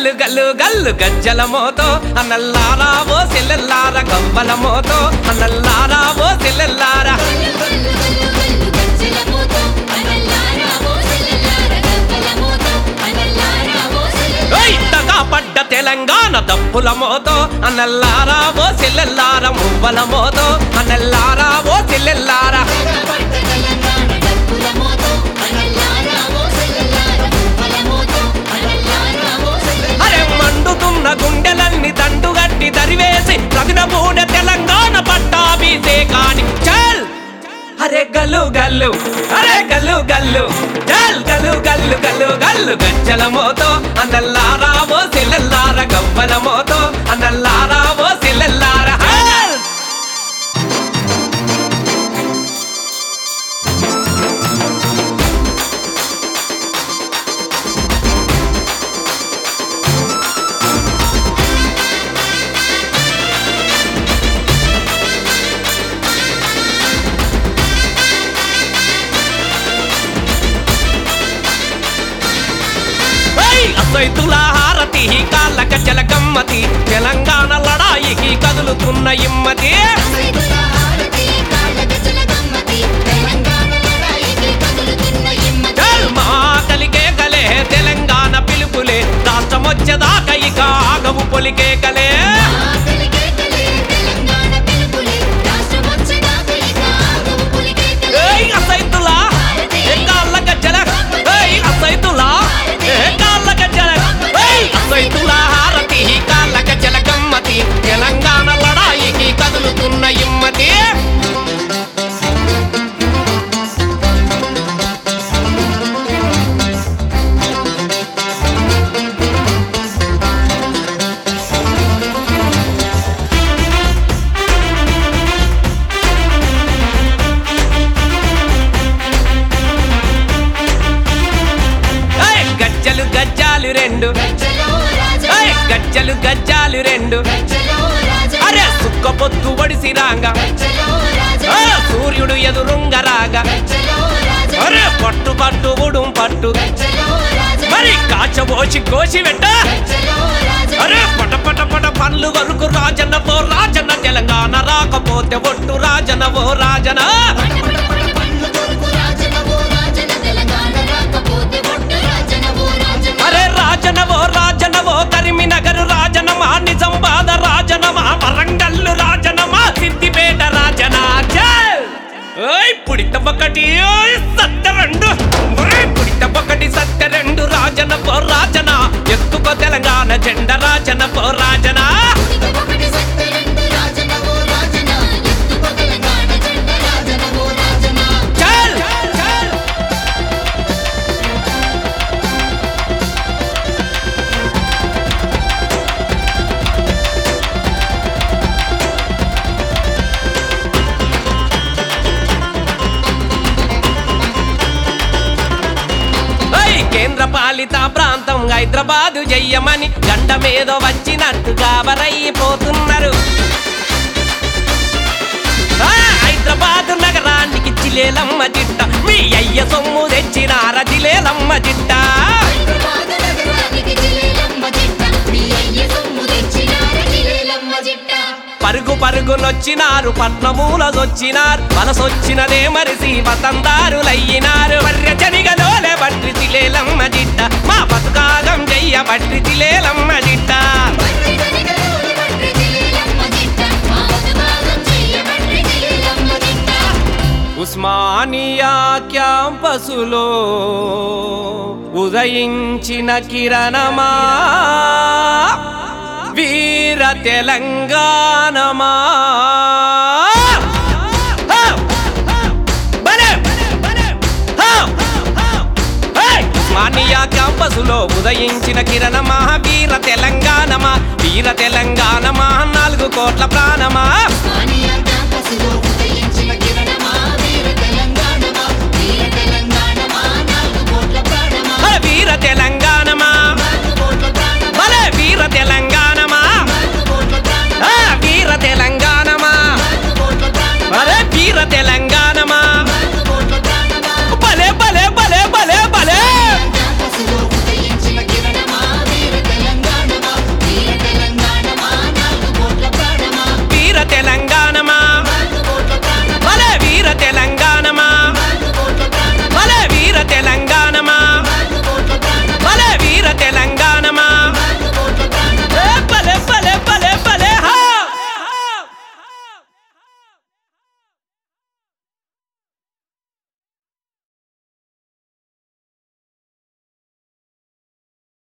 గల్లు గల్లు గల్లు గజ్జల మోతో అన్నల్లారా ఓ సెల్లెల్లార గవ్వల మోతో అన్నల్లారా ఓ సెల్లెల్లారా గల్లు గల్లు గల్లు గల్లు గజ్జల మోతో అనల్లారా ఓ సెల్లెల్లార గవ్వల మోతో అనల్లారా ఓ సెల్లెల్లార ఓయ్ తగా పడ్డ తెలంగాణ తప్పుల మోతో అన్నల్లారా ఓ సెల్లెల్లార మువ్వల మోతో అన్నల్లారా ఓ సెల్లెల్లారా పట్ట తెలంగాణ డప్పుల మోతో అనల్లారా ఓ సెల్లెల్లార గవ్వల మోతో అనల్లారా ఓ సెల్లెల్లార అరే మండుతున్న గుండెలన్నీ దండుగట్టి దరివేసి రగినబూడ తెలంగాణ పట్టాభిసే కాని చల్ అరే గల్లు గల్లు అరే గల్లు గల్లు చల్ గల్లు గల్లు గల్లు గల్లు గజ్జల మోతో అన్నల్లారా ఓ సెల్లెల్లార గవ్వల మోతో అన్నల్లారా ఓ సెల్లెల్లార హల్! ఏయ్! అసైతుల హారతి కాళ్ళ గజ్జల గమ్మతి తెలంగాణ లడాయికి కదులుతున్న ఇమ్మతి సైదుల హారతి కాళ్ళ గజ్జల గమ్మతి తెలంగాణ లడాయికి కదులుతున్న ఇమ్మతి చల్ మా కలిగే కలే తెలంగాణ పిలుపులే రాష్ట్రమొచ్చేదాకా ఇక ఆగవు పొలికే కలే ఆకలికే కలే తెలంగాణ పిలుపులే రాష్ట్రమొచ్చేదాకా ఇక ఆగవు పులికే కలే ఏయ్ అసైతుల ఏ కాళ్ళ గజ్జల ఏయ్ అసైతుల ఏ కాళ్ళ గజ్జల ఏయ్ అసైతుల హారతి కాళ్ళ గజ్జల గమ్మతి తెలంగాణ లడాయికి కదులుతున్న ఇమ్మతి ఏయ్ గజ్జలు గజ్జాలు రెండు గజ్జలో రాజా ఏయ్ గజ్జలు గజ్జాలు రెండు గజ్జలో రాజా అరే సుక్క పొత్తు ఒడిసి రాగా గజ్జలో రాజా ఆ, సూర్యుడు ఎదురుంగ రాగా గజ్జలో రాజా అరే పట్టు పట్టు ఉడుం పట్టు గజ్జలో రాజా మరి కాచబోసి కోసి వెంట గజ్జలో రాజా అరే పట పట పట పళ్ళు వరకు రాజన్న ఓ రాజన్న తెలంగాణ రాకపోతే ఒట్టు రాజన ఓ రాజన పట పట పట పన్ను కొరుకు రాజన ఓ రాజన తెలంగాణ రాకపోతే ఒట్టు రాజన ఓ రాజన అరే రాజన ఓ రాజన ఓ కరిమినగరు రాజనమా నిజంబాద రాజనమా వరంగల్లు రాజనమా సిద్దిపేట రాజనా చల్! ఓయ్ పుడిత ఒకటి ఓయ్ సత్య రెండు ఓయ్ పుడిత ఒకటి సత్య రెండు రాజన పో రాజన ఎత్తుకో తెలంగాణ జెండ రాజన పో రాజన ఒకటి సత్య రెండు రాజన ఓ రాజన ఎత్తుకో తెలంగాణ జెండ రాజన ఓ రాజన చల్ ఓయ్ కేంద్ర పాలిత ప్రాంతం హైదరాబాదు చెయ్యమని గండ మీద వచ్చినట్టు గాబరైపోతున్నారు ఆ, హైదరాబాదు నగరానికి జిలేలమ్మ జిట్ట మీ అయ్య సొమ్ము తెచ్చినార జిలేలమ్మ జిట్ట హైదరాబాద్ నగరానికి జిలేలమ్మ జిట్ట మీ అయ్య సొమ్ము తెచ్చినార జిలేలమ్మ జిట్ట పరుగు పరుగునొచ్చినారు పట్నమూలదొచ్చినారు వలసొచ్చినదే మరిసి వతందారులయ్యినారు మర్య చనిగలోలే బట్రి జిలేలమ్మ జిట్ట మా బతుకాగం చెయ్య బట్రి జిలేలమ్మ జిట్ట బట్రి గనిగలోని బట్రి జిలేలమ్మ జిట్ట మా బతుకాగం చెయ్య బట్రి జిలేలమ్మ జిట్ట ఉస్మానియా క్యాంపసులో ఉదయించిన కిరణమా వీర తెలంగాణమా హా! భలే! హా! హే! ఉస్మానియా క్యాంపసులో ఉదయించిన కిరణమా వీర తెలంగాణమా వీర తెలంగాణమా నాలుగు కోట్ల ప్రాణమా మానియా క్యాంపసులో